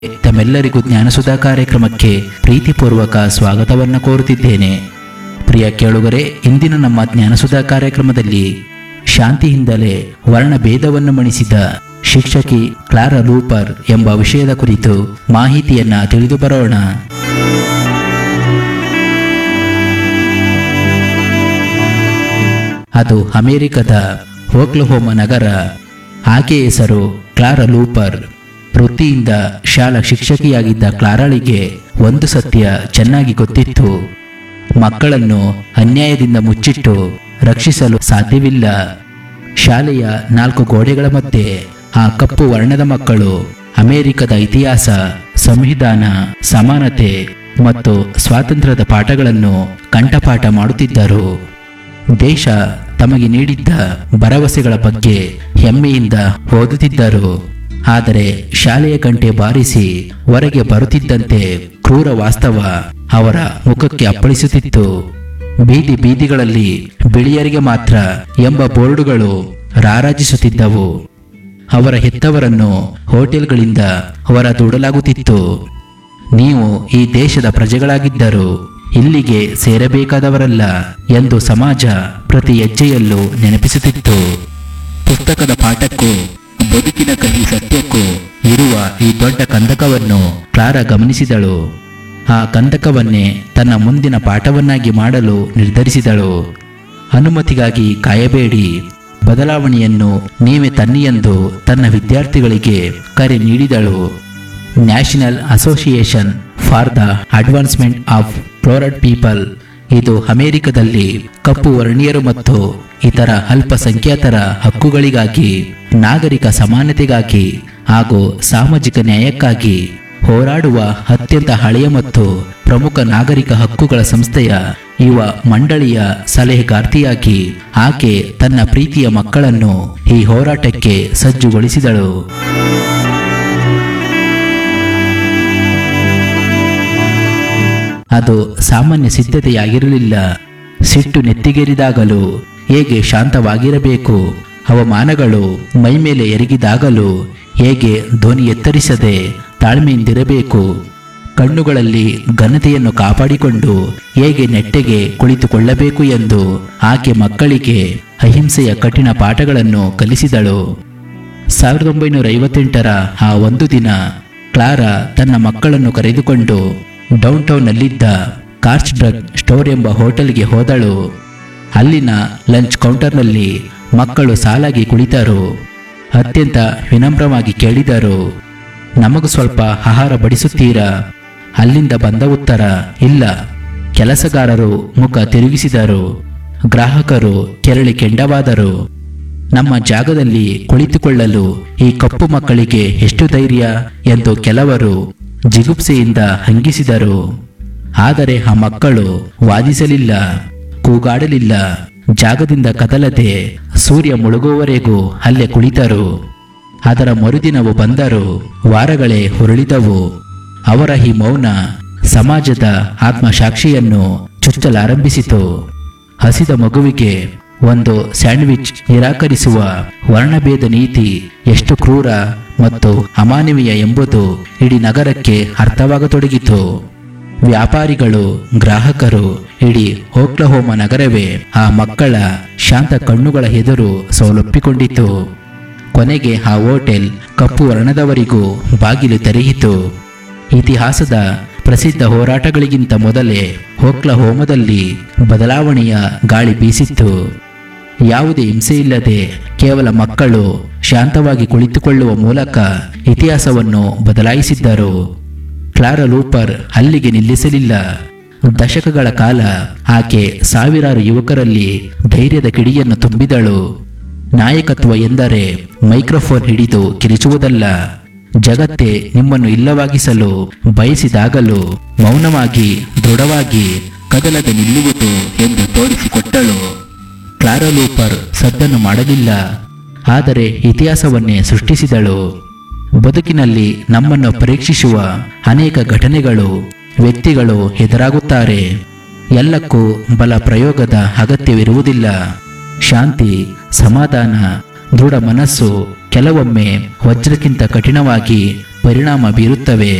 ತಮ್ಮೆಲ್ಲರಿಗೂ ಜ್ಞಾನಸುಧಾ ಕಾರ್ಯಕ್ರಮಕ್ಕೆ ಪ್ರೀತಿಪೂರ್ವಕ ಸ್ವಾಗತವನ್ನು ಕೋರುತ್ತಿದ್ದೇನೆ ಪ್ರಿಯ ಕೇಳುಗರೆ ಇಂದಿನ ನಮ್ಮ ಜ್ಞಾನಸುಧಾ ಕಾರ್ಯಕ್ರಮದಲ್ಲಿ ಶಾಂತಿಯಿಂದಲೇ ವರ್ಣ ಭೇದವನ್ನು ಮಣಿಸಿದ ಶಿಕ್ಷಕಿ ಕ್ಲಾರಾ ಲೂಪರ್ ಎಂಬ ವಿಷಯದ ಕುರಿತು ಮಾಹಿತಿಯನ್ನ ತಿಳಿದು ಬರೋಣ ಅದು ಅಮೆರಿಕದ ಓಕ್ಲಹೋಮ ನಗರ ಆಕೆ ಹೆಸರು ಕ್ಲಾರಾ ಲೂಪರ್ ವೃತ್ತಿಯಿಂದ ಶಾಲಾ ಶಿಕ್ಷಕಿಯಾಗಿದ್ದ ಕ್ಲಾರಾಳಿಗೆ ಒಂದು ಸತ್ಯ ಚೆನ್ನಾಗಿ ಗೊತ್ತಿತ್ತು ಮಕ್ಕಳನ್ನು ಅನ್ಯಾಯದಿಂದ ಮುಚ್ಚಿಟ್ಟು ರಕ್ಷಿಸಲು ಸಾಧ್ಯವಿಲ್ಲ ಶಾಲೆಯ ನಾಲ್ಕು ಗೋಡೆಗಳ ಮಧ್ಯೆ ಆ ಕಪ್ಪು ವರ್ಣದ ಮಕ್ಕಳು ಅಮೆರಿಕದ ಇತಿಹಾಸ ಸಂವಿಧಾನ ಸಮಾನತೆ ಮತ್ತು ಸ್ವಾತಂತ್ರ್ಯದ ಪಾಠಗಳನ್ನು ಕಂಠಪಾಠ ಮಾಡುತ್ತಿದ್ದರು ದೇಶ ತಮಗೆ ನೀಡಿದ್ದ ಭರವಸೆಗಳ ಬಗ್ಗೆ ಹೆಮ್ಮೆಯಿಂದ ಓದುತ್ತಿದ್ದರು ಆದರೆ ಶಾಲೆಯ ಗಂಟೆ ಬಾರಿಸಿ ಹೊರಗೆ ಬರುತ್ತಿದ್ದಂತೆ ಕ್ರೂರ ವಾಸ್ತವ ಅವರ ಮುಖಕ್ಕೆ ಅಪ್ಪಳಿಸುತ್ತಿತ್ತು ಬೀದಿ ಬೀದಿಗಳಲ್ಲಿ ಬಿಳಿಯರಿಗೆ ಮಾತ್ರ ಎಂಬ ಬೋರ್ಡುಗಳು ರಾರಾಜಿಸುತ್ತಿದ್ದವು ಅವರ ಹೆತ್ತವರನ್ನು ಹೋಟೆಲ್ಗಳಿಂದ ಹೊರದೂಡಲಾಗುತ್ತಿತ್ತು ನೀವು ಈ ದೇಶದ ಪ್ರಜೆಗಳಾಗಿದ್ದರು ಇಲ್ಲಿಗೆ ಸೇರಬೇಕಾದವರಲ್ಲ ಎಂದು ಸಮಾಜ ಪ್ರತಿ ಹೆಜ್ಜೆಯಲ್ಲೂ ನೆನಪಿಸುತ್ತಿತ್ತು ಪುಸ್ತಕದ ಪಾಠಕ್ಕೂ ಬದುಕಿನ ಕಹಿ ಸತ್ಯಕ್ಕೂ ಇರುವ ಈ ದೊಡ್ಡ ಕಂದಕವನ್ನು ಕ್ಲಾರಾ ಗಮನಿಸಿದಳು ಆ ಕಂದಕವನ್ನೇ ತನ್ನ ಮುಂದಿನ ಪಾಠವನ್ನಾಗಿ ಮಾಡಲು ನಿರ್ಧರಿಸಿದಳು ಅನುಮತಿಗಾಗಿ ಕಾಯಬೇಡಿ ಬದಲಾವಣೆಯನ್ನು ನೀವೇ ತನ್ನಿ ಎಂದು ತನ್ನ ವಿದ್ಯಾರ್ಥಿಗಳಿಗೆ ಕರೆ ನೀಡಿದಳು National Association for the Advancement of Coloured People ಇದು ಅಮೆರಿಕದಲ್ಲಿ ಕಪ್ಪು ವರ್ಣೀಯರು ಮತ್ತು ಇತರ ಅಲ್ಪಸಂಖ್ಯಾತರ ಹಕ್ಕುಗಳಿಗಾಗಿ ನಾಗರಿಕ ಸಮಾನತೆಗಾಗಿ ಹಾಗೂ ಸಾಮಾಜಿಕ ನ್ಯಾಯಕ್ಕಾಗಿ ಹೋರಾಡುವ ಅತ್ಯಂತ ಹಳೆಯ ಮತ್ತು ಪ್ರಮುಖ ನಾಗರಿಕ ಹಕ್ಕುಗಳ ಸಂಸ್ಥೆಯ ಯುವ ಮಂಡಳಿಯ ಸಲಹೆಗಾರ್ತಿಯಾಗಿ ಆಕೆ ತನ್ನ ಪ್ರೀತಿಯ ಮಕ್ಕಳನ್ನು ಈ ಹೋರಾಟಕ್ಕೆ ಸಜ್ಜುಗೊಳಿಸಿದಳು ಅದು ಸಾಮಾನ್ಯ ಸಿದ್ಧತೆಯಾಗಿರಲಿಲ್ಲ ಸಿಟ್ಟು ನೆತ್ತಿಗೇರಿದಾಗಲೂ ಹೇಗೆ ಶಾಂತವಾಗಿರಬೇಕು ಅವಮಾನಗಳು ಮೈಮೇಲೆ ಎರಗಿದಾಗಲೂ ಹೇಗೆ ಧ್ವನಿ ಎತ್ತರಿಸದೆ ತಾಳ್ಮೆಯಿಂದಿರಬೇಕು ಕಣ್ಣುಗಳಲ್ಲಿ ಘನತೆಯನ್ನು ಕಾಪಾಡಿಕೊಂಡು ಹೇಗೆ ನೆಟ್ಟಗೆ ಕುಳಿತುಕೊಳ್ಳಬೇಕು ಎಂದು ಆಕೆ ಮಕ್ಕಳಿಗೆ ಅಹಿಂಸೆಯ ಕಠಿಣ ಪಾಠಗಳನ್ನು ಕಲಿಸಿದಳು ಸಾವಿರದ ಒಂಬೈನೂರ ಐವತ್ತೆಂಟರ ಆ ಒಂದು ದಿನ ಕ್ಲಾರಾ ತನ್ನ ಮಕ್ಕಳನ್ನು ಕರೆದುಕೊಂಡು ಡೌನ್ ಟೌನ್ನಲ್ಲಿದ್ದ ಕಾರ್ಚ್ ಡ್ರಗ್ ಸ್ಟೋರ್ ಎಂಬ ಹೋಟೆಲ್ಗೆ ಹೋದಳು ಅಲ್ಲಿನ ಲಂಚ್ ಕೌಂಟರ್ನಲ್ಲಿ ಮಕ್ಕಳು ಸಾಲಾಗಿ ಕುಳಿತರು ಅತ್ಯಂತ ವಿನಮ್ರವಾಗಿ ಕೇಳಿದರು ನಮಗೂ ಸ್ವಲ್ಪ ಆಹಾರ ಬಡಿಸುತ್ತೀರಾ ಅಲ್ಲಿಂದ ಬಂದ ಉತ್ತರ ಇಲ್ಲ ಕೆಲಸಗಾರರು ಮುಖ ತಿರುಗಿಸಿದರು ಗ್ರಾಹಕರು ಕೆರಳಿ ಕೆಂಡವಾದರು ನಮ್ಮ ಜಾಗದಲ್ಲಿ ಕುಳಿತುಕೊಳ್ಳಲು ಈ ಕಪ್ಪು ಮಕ್ಕಳಿಗೆ ಎಷ್ಟು ಧೈರ್ಯ ಎಂದು ಕೆಲವರು ಜಿಗುಪ್ಸೆಯಿಂದ ಹಂಗಿಸಿದರು ಆದರೆ ಆ ಮಕ್ಕಳು ವಾದಿಸಲಿಲ್ಲ ಕೂಗಾಡಲಿಲ್ಲ ಜಾಗದಿಂದ ಕದಲದೆ ಸೂರ್ಯ ಮುಳುಗುವವರೆಗೂ ಅಲ್ಲೇ ಕುಳಿತರು ಅದರ ಮರುದಿನವು ಬಂದರು ವಾರಗಳೇ ಹೊರಳಿದವು ಅವರ ಈ ಮೌನ ಸಮಾಜದ ಆತ್ಮಸಾಕ್ಷಿಯನ್ನು ಚುಚ್ಚಲಾರಂಭಿಸಿತು ಹಸಿದ ಮಗುವಿಗೆ ಒಂದು ಸ್ಯಾಂಡ್ವಿಚ್ ನಿರಾಕರಿಸುವ ವರ್ಣಭೇದ ನೀತಿ ಎಷ್ಟು ಕ್ರೂರ ಮತ್ತು ಅಮಾನವೀಯ ಎಂಬುದು ಇಡೀ ನಗರಕ್ಕೆ ಅರ್ಥವಾಗತೊಡಗಿತು ವ್ಯಾಪಾರಿಗಳು ಗ್ರಾಹಕರು ಇಡೀ ಓಕ್ಲಹೋಮ ನಗರವೇ ಆ ಮಕ್ಕಳ ಶಾಂತ ಕಣ್ಣುಗಳ ಎದುರು ಸೋಲೊಪ್ಪಿಕೊಂಡಿತು ಕೊನೆಗೆ ಆ ಹೋಟೆಲ್ ಕಪ್ಪು ವರ್ಣದವರಿಗೂ ಬಾಗಿಲು ತೆರೆಯಿತು ಇತಿಹಾಸದ ಪ್ರಸಿದ್ಧ ಹೋರಾಟಗಳಿಗಿಂತ ಮೊದಲೇ ಓಕ್ಲಹೋಮದಲ್ಲಿ ಬದಲಾವಣೆಯ ಗಾಳಿ ಬೀಸಿತ್ತು ಯಾವುದೇ ಹಿಂಸೆಯಿಲ್ಲದೆ ಕೇವಲ ಮಕ್ಕಳು ಶಾಂತವಾಗಿ ಕುಳಿತುಕೊಳ್ಳುವ ಮೂಲಕ ಇತಿಹಾಸವನ್ನು ಬದಲಾಯಿಸಿದ್ದರು ಕ್ಲಾರಾ ಲೂಪರ್ ಅಲ್ಲಿಗೆ ನಿಲ್ಲಿಸಲಿಲ್ಲ ದಶಕಗಳ ಕಾಲ ಆಕೆ ಸಾವಿರಾರು ಯುವಕರಲ್ಲಿ ಧೈರ್ಯದ ಕಿಡಿಯನ್ನು ತುಂಬಿದಳು ನಾಯಕತ್ವ ಎಂದರೆ ಮೈಕ್ರೋಫೋನ್ ಹಿಡಿದು ಕಿರಿಚುವುದಲ್ಲ ಜಗತ್ತೇ ನಿಮ್ಮನ್ನು ಇಲ್ಲವಾಗಿಸಲು ಬಯಸಿದಾಗಲೂ ಮೌನವಾಗಿ ದೃಢವಾಗಿ ಕದಲದೆ ನಿಲ್ಲುವುದು ಎಂದು ತೋರಿಸಿಕೊಟ್ಟಳು ಕ್ಲಾರಾ ಲೂಪರ್ ಸದ್ದನ್ನು ಮಾಡಲಿಲ್ಲ ಆದರೆ ಇತಿಹಾಸವನ್ನೇ ಸೃಷ್ಟಿಸಿದಳು ಬದುಕಿನಲ್ಲಿ ನಮ್ಮನ್ನು ಪರೀಕ್ಷಿಸುವ ಅನೇಕ ಘಟನೆಗಳು ವ್ಯಕ್ತಿಗಳು ಎದುರಾಗುತ್ತಾರೆ ಎಲ್ಲಕ್ಕೂ ಬಲ ಪ್ರಯೋಗದ ಅಗತ್ಯವಿರುವುದಿಲ್ಲ ಶಾಂತಿ ಸಮಾಧಾನ ದೃಢ ಮನಸ್ಸು ಕೆಲವೊಮ್ಮೆ ವಜ್ರಕ್ಕಿಂತ ಕಠಿಣವಾಗಿ ಪರಿಣಾಮ ಬೀರುತ್ತವೆ